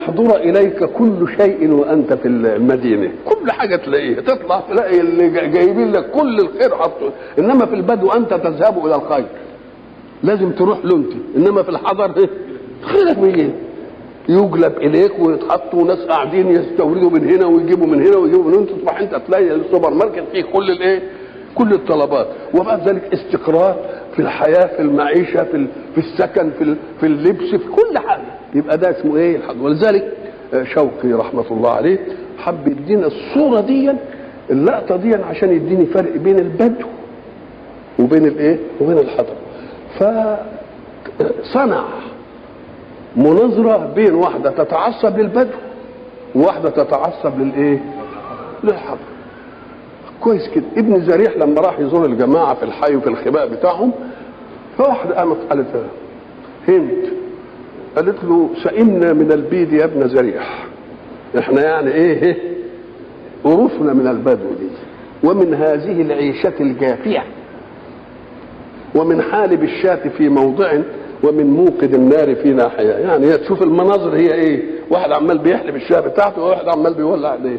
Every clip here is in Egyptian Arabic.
يحضر اليك كل شيء وانت في المدينه كل حاجه تلاقيها تطلع تلاقي اللي جا- جايبين لك كل الخير حطه انما في البدو انت تذهب الى الخير لازم تروح له انت انما في الحضر ايه خيرك منين يجلب اليك ويتحطوا ناس قاعدين يستوردوا من هنا ويجيبوا من هنا ويجيبوا من هنا تصبح انت تلاقي السوبر ماركت فيه كل الايه كل الطلبات وبعد ذلك استقرار في الحياه في المعيشه في ال- في السكن في ال- في اللبس في كل حاجه يبقى ده اسمه ايه الحضر ولذلك آه، شوقي رحمه الله عليه حب يدينا الصوره دي اللقطه دي عشان يديني فرق بين البدو وبين الايه وبين الحضر فصنع مناظرة بين واحدة تتعصب للبدو وواحدة تتعصب للإيه؟ للحضر. كويس كده، ابن زريح لما راح يزور الجماعة في الحي وفي الخباء بتاعهم فواحدة قامت قالت له هند قالت له سئمنا من البيد يا ابن زريح. احنا يعني ايه إيه؟ قرفنا من البدو دي ومن هذه العيشة الجافية ومن حالب الشاة في موضع ومن موقد النار في ناحية يعني هي تشوف المناظر هي ايه واحد عمال بيحلب الشاة بتاعته وواحد عمال بيولع عليه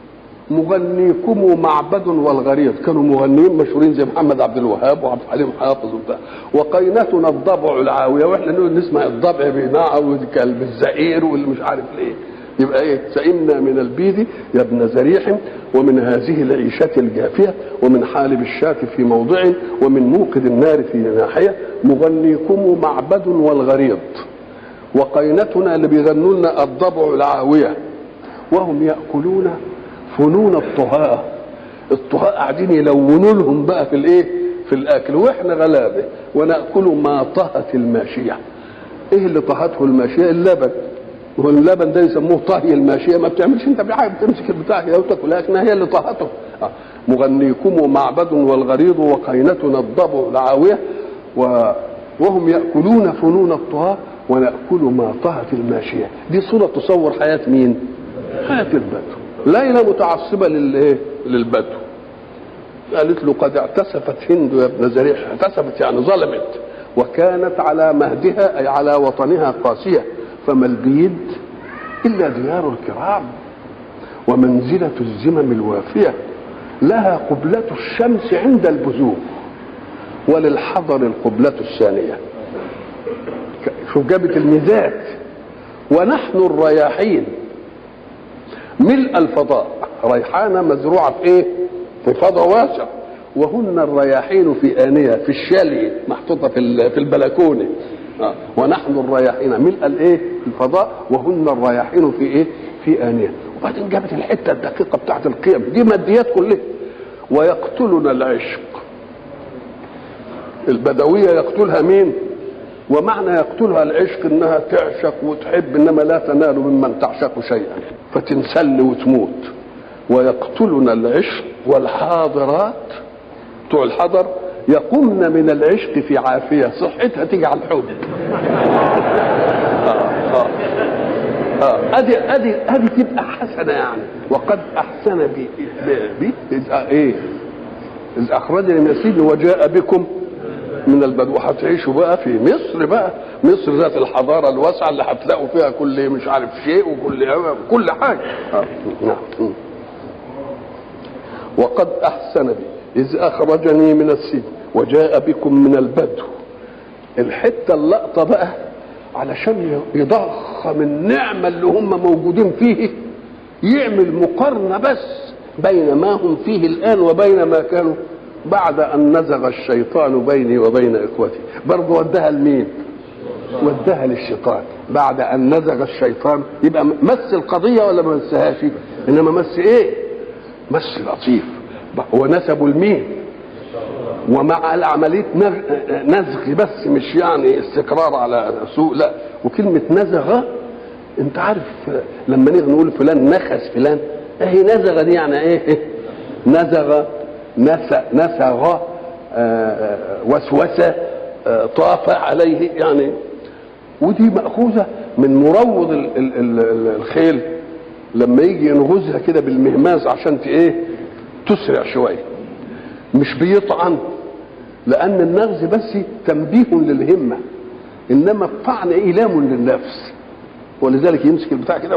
مغنيكم معبد والغريض كانوا مغنيين مشهورين زي محمد عبد الوهاب وعبد الحليم حافظ وبتاع وقينتنا الضبع العاويه واحنا نقول نسمع الضبع بيناع والكلب الزئير واللي مش عارف ليه يبقى ايه سئمنا من البيد يا ابن زريح ومن هذه العيشة الجافية ومن حالب الشاة في موضع ومن موقد النار في ناحية مغنيكم معبد والغريض وقينتنا اللي بيغنوا لنا الضبع العاوية وهم يأكلون فنون الطهاة الطهاة قاعدين يلونوا لهم بقى في الايه في الاكل واحنا غلابه وناكل ما طهت الماشيه ايه اللي طهته الماشيه اللبن واللبن ده يسموه طهي الماشيه ما بتعملش انت بحاجه بتمسك البتاع كده وتاكل لكنها هي اللي طهته آه. مغنيكم معبد والغريض وقينتنا الضبع العاويه و وهم ياكلون فنون الطهاه وناكل ما طهت الماشيه دي صوره تصور حياه مين حياه البدو ليلى متعصبه للايه للبدو قالت له قد اعتسفت هند يا ابن زريح اعتسفت يعني ظلمت وكانت على مهدها اي على وطنها قاسيه فما البيد الا ديار الكرام ومنزله الزمم الوافيه لها قبله الشمس عند البزوغ وللحضر القبله الثانيه شوف جابت الميزات ونحن الرياحين ملء الفضاء ريحانه مزروعه في ايه؟ في فضاء واسع وهن الرياحين في آنية في الشالية محطوطة في ال- في البلكونة آه. ونحن الرياحين ملء الايه الفضاء وهن الرياحين في ايه في آنية وبعدين جابت الحتة الدقيقة بتاعت القيم دي ماديات كلها ويقتلنا العشق البدوية يقتلها مين ومعنى يقتلها العشق انها تعشق وتحب انما لا تنال ممن تعشق شيئا فتنسل وتموت ويقتلنا العشق والحاضرات بتوع الحضر يقمن من العشق في عافيه صحتها تيجي على الحب آه آه آه. ادي ادي ادي تبقى حسنه يعني وقد احسن بي بي إذ ايه اذ اخرجني من السجن وجاء بكم من البدو هتعيشوا بقى في مصر بقى مصر ذات الحضاره الواسعه اللي هتلاقوا فيها كل مش عارف شيء وكل كل حاجه آه. نعم وقد احسن بي اذ اخرجني من السجن وجاء بكم من البدو الحته اللقطه بقى علشان يضخم النعمه اللي هم موجودين فيه يعمل مقارنه بس بين ما هم فيه الان وبين ما كانوا بعد ان نزغ الشيطان بيني وبين اخوتي برضه ودها لمين ودها للشيطان بعد ان نزغ الشيطان يبقى مس القضيه ولا ما مسهاش انما مس ايه مس لطيف هو نسبه لمين ومع العملية نزغ بس مش يعني استقرار على سوء لا وكلمة نزغ انت عارف لما نيجي نقول فلان نخس فلان اهي نزغ دي يعني ايه نزغ نسى نسغ وسوس طاف عليه يعني ودي مأخوذة من مروض ال ال ال الخيل لما يجي ينغزها كده بالمهماز عشان ايه تسرع شويه مش بيطعن لان النغز بس تنبيه للهمه انما الطعن ايلام للنفس ولذلك يمسك البتاع كده